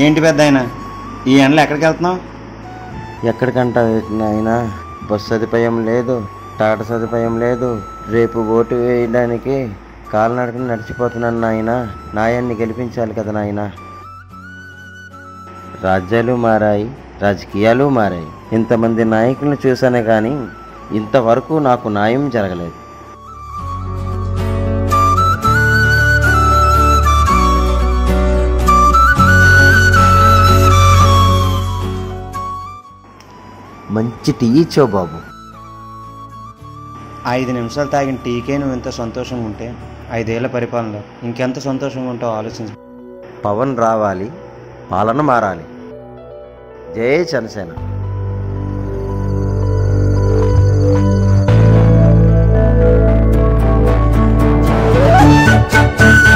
ఏంటి పెద్ద ఆయన ఈ ఎండలో ఎక్కడికి వెళ్తున్నావు ఎక్కడికంట నాయనా బస్ సదుపాయం లేదు టాటా సదుపాయం లేదు రేపు ఓటు వేయడానికి కాలినడకన నడిచిపోతున్నాను నాయన నాయాన్ని గెలిపించాలి కదా నాయన రాజ్యాలు మారాయి రాజకీయాలు మారాయి ఇంతమంది నాయకులను చూశానే కానీ ఇంతవరకు నాకు న్యాయం జరగలేదు మంచి టీ ఇచ్చావు బాబు ఐదు నిమిషాలు తాగిన టీకే నువ్వు ఎంత సంతోషంగా ఉంటే ఐదేళ్ల పరిపాలనలో ఇంకెంత సంతోషంగా ఉంటావు ఆలోచించు పవన్ రావాలి పాలన మారాలి జై జనసేన Thank